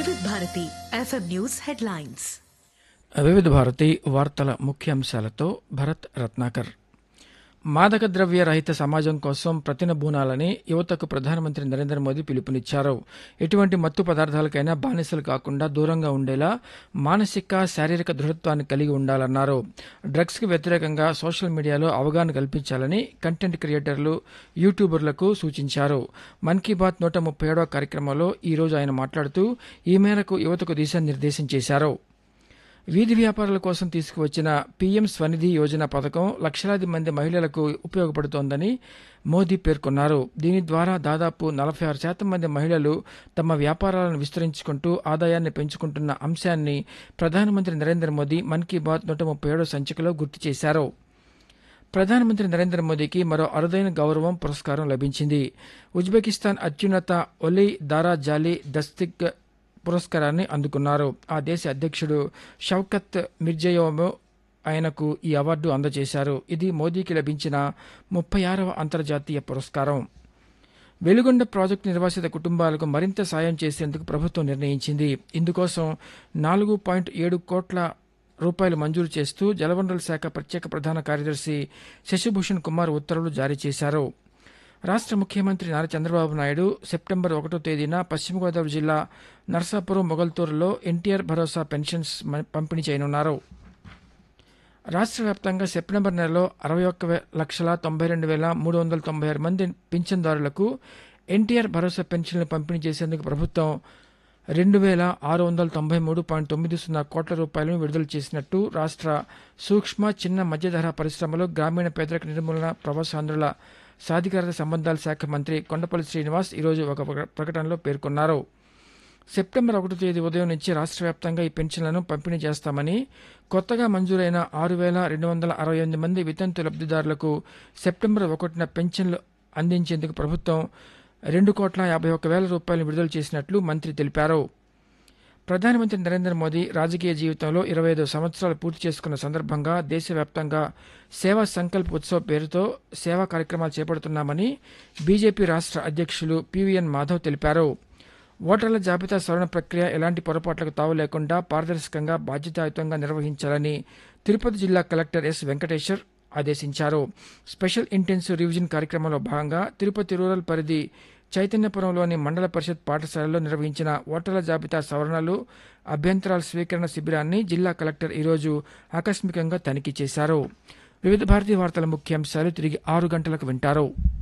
Vividh Bharati FM news headlines Vividha Bharati వార్తల ముఖ్యాంశాలతో భరత్ రత్నాకర్ మాదక ద్రవ్య రహిత సమాజం కోసం ప్రతినబూనాలని యువతకు ప్రధానమంత్రి నరేంద్ర మోదీ పిలుపునిచ్చారు ఎటువంటి మత్తు పదార్థాలకైనా బానిసలు కాకుండా దూరంగా ఉండేలా మానసిక శారీరక దృఢత్వాన్ని కలిగి ఉండాలన్నారు డ్రగ్స్కి వ్యతిరేకంగా సోషల్ మీడియాలో అవగాహన కల్పించాలని కంటెంట్ క్రియేటర్లు యూట్యూబర్లకు సూచించారు మన్ కీ బాత్ నూట ముప్పై ఏడవ కార్యక్రమంలో ఈ రోజు ఆయన మాట్లాడుతూ ఈ మేరకు యువతకు దిశానిర్దేశం చేశారు వీధి వ్యాపారుల కోసం తీసుకువచ్చిన పీఎం స్వనిధి యోజన పథకం లక్షలాది మంది మహిళలకు ఉపయోగపడుతోందని మోదీ పేర్కొన్నారు దీని ద్వారా దాదాపు నలభై ఆరు శాతం మంది మహిళలు తమ వ్యాపారాలను విస్తరించుకుంటూ ఆదాయాన్ని పెంచుకుంటున్న అంశాన్ని ప్రధానమంత్రి నరేంద్ర మోదీ మన్ కీ బాత్ నూట ముప్పై ఏడో సంచికలో గుర్తు చేశారు ప్రధానమంత్రి నరేంద్ర మోదీకి మరో అరుదైన గౌరవం పురస్కారం లభించింది ఉజ్బెకిస్తాన్ అత్యున్నత ఒలీ దారా జాలీ దస్తిక్ పురస్కారాన్ని అందుకున్నారు ఆ దేశ అధ్యక్షుడు షౌకత్ మిర్జయోమో ఆయనకు ఈ అవార్డు అందజేశారు ఇది మోదీకి లభించిన ముప్పై ఆరవ అంతర్జాతీయ పురస్కారం వెలుగొండ ప్రాజెక్టు నిర్వాసిత కుటుంబాలకు మరింత సాయం చేసేందుకు ప్రభుత్వం నిర్ణయించింది ఇందుకోసం నాలుగు పాయింట్ ఏడు కోట్ల రూపాయలు మంజూరు చేస్తూ జలవనరుల శాఖ ప్రత్యేక ప్రధాన కార్యదర్శి శశిభూషణ్ కుమార్ ఉత్తర్వులు జారీ చేశారు రాష్ట్ర ముఖ్యమంత్రి నారా చంద్రబాబు నాయుడు సెప్టెంబర్ ఒకటో తేదీన పశ్చిమ గోదావరి జిల్లా నర్సాపురం మొగల్తూరులో ఎన్టీఆర్ భరోసా పెన్షన్స్ మ- పంపిణీ చేయనున్నారు రాష్ట్ర వ్యాప్తంగా సెప్టెంబర్ నెలలో అరవై ఒక్క వే- లక్షల తొంభై రెండు వేల మూడు వందల తొంభై ఆరు మంది పింఛన్దారులకు ఎన్టీఆర్ భరోసా పెన్షన్లు పంపిణీ చేసేందుకు ప్రభుత్వం రెండు వేల ఆరు వందల తొంభై మూడు పాయింట్ తొమ్మిది సున్నా కోట్ల రూపాయలను విడుదల చేసినట్టు రాష్ట్ర సూక్ష్మ చిన్న మధ్యధర పరిశ్రమలు గ్రామీణ పేదరిక నిర్మూలన ప్రవాసాంధ్రుల సాధికారత సంబంధాల శాఖ మంత్రి కొండపల్లి శ్రీనివాస్ ఈరోజు ఒక ప్రక- ప్రకటనలో పేర్కొన్నారు సెప్టెంబర్ ఒకటో తేదీ ఉదయం నుంచి రాష్ట్ర వ్యాప్తంగా ఈ పెన్షన్లను పంపిణీ చేస్తామని కొత్తగా మంజూరైన ఆరు వేల రెండు వందల అరవై ఎనిమిది మంది వితంతు లబ్ధిదారులకు సెప్టెంబర్ ఒకటిన పెన్షన్లు అందించేందుకు ప్రభుత్వం రెండు కోట్ల యాభై ఒక్క వేల రూపాయలు విడుదల చేసినట్లు మంత్రి తెలిపారు ప్రధానమంత్రి నరేంద్ర మోదీ రాజకీయ జీవితంలో ఇరవై ఐదు సంవత్సరాలు పూర్తి చేసుకున్న సందర్భంగా దేశవ్యాప్తంగా సేవా సంకల్ప్ ఉత్సవ్ పేరుతో సేవా కార్యక్రమాలు చేపడుతున్నామని బీజేపీ రాష్ట్ర అధ్యక్షులు పివిఎన్ మాధవ్ తెలిపారు ఓటర్ల జాబితా సవరణ ప్రక్రియ ఎలాంటి పొరపాట్లకు తావు లేకుండా పారదర్శకంగా బాధ్యతాయుతంగా నిర్వహించాలని తిరుపతి జిల్లా కలెక్టర్ ఎస్ వెంకటేశ్వర్ ఆదేశించారు స్పెషల్ ఇంటెన్సివ్ రివిజన్ కార్యక్రమంలో భాగంగా తిరుపతి రూరల్ పరిధి చైతన్యపురంలోని మండల పరిషత్ పాఠశాలలో నిర్వహించిన ఓటర్ల జాబితా సవరణలు అభ్యంతరాల స్వీకరణ శిబిరాన్ని జిల్లా కలెక్టర్ ఈరోజు ఆకస్మికంగా తనిఖీ చేశారు వివిధ భారతీయ వార్తల ముఖ్యాంశాలు తిరిగి ఆరు గంటలకు వింటారు